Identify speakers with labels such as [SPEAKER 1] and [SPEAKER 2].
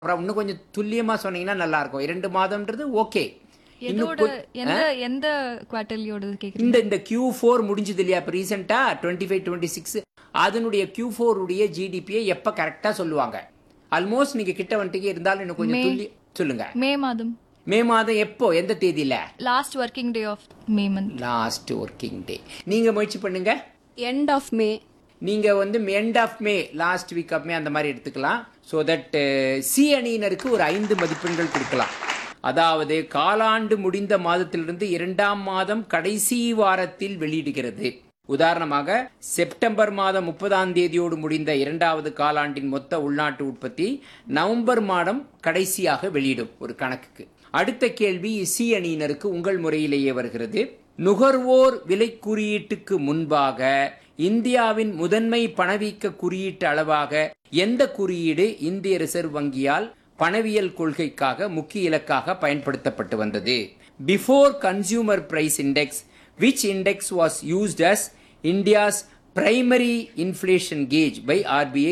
[SPEAKER 1] அப்புறம் இன்னும் கொஞ்சம் துல்லியமா சொன்னீங்கன்னா நல்லா இருக்கும் இரண்டு மாதம்ன்றது ஓகே
[SPEAKER 2] எதோட எந்த எந்த குவார்டர்லியோட கேக்குறீங்க
[SPEAKER 1] இந்த இந்த கியூ ஃபோர் முடிஞ்சது இல்லையா இப்போ ரீசெண்டாக டுவெண்ட்டி ஃபைவ் டுவெண்ட்டி சிக்ஸ் அதனுடைய கியூ உடைய ஜிடிபியை எப்போ கரெக்டாக சொல்லுவாங்க ஆல்மோஸ்ட் நீங்க கிட்ட வந்துட்டீங்க இருந்தாலும் இன்னும் கொஞ்சம் துல்லி சொல்லுங்க
[SPEAKER 2] மே மாதம்
[SPEAKER 1] மே மாதம் எப்போ எந்த தேதியில
[SPEAKER 2] last working day of May month
[SPEAKER 1] last working day நீங்க முயற்சி பண்ணுங்க
[SPEAKER 3] எண்ட் ஆஃப் மே
[SPEAKER 1] நீங்க வந்து end of May last week of May அந்த மாதிரி எடுத்துக்கலாம் ஸோ தட் சி அணியினருக்கு ஒரு ஐந்து மதிப்பெண்கள் கொடுக்கலாம் அதாவது காலாண்டு முடிந்த மாதத்திலிருந்து இரண்டாம் மாதம் கடைசி வாரத்தில் வெளியிடுகிறது உதாரணமாக செப்டம்பர் மாதம் முப்பதாம் தேதியோடு முடிந்த இரண்டாவது காலாண்டின் மொத்த உள்நாட்டு உற்பத்தி நவம்பர் மாதம் கடைசியாக வெளியிடும் ஒரு கணக்குக்கு அடுத்த கேள்வி சி அணியினருக்கு உங்கள் முறையிலேயே வருகிறது நுகர்வோர் விலை குறியீட்டுக்கு முன்பாக இந்தியாவின் முதன்மை பணவீக்க குறியீட்டு அளவாக எந்த குறியீடு இந்திய ரிசர்வ் வங்கியால் பணவியல் கொள்கைக்காக முக்கிய இலக்காக பயன்படுத்தப்பட்டு வந்தது before consumer price index which index was used as India's primary inflation gauge by RBI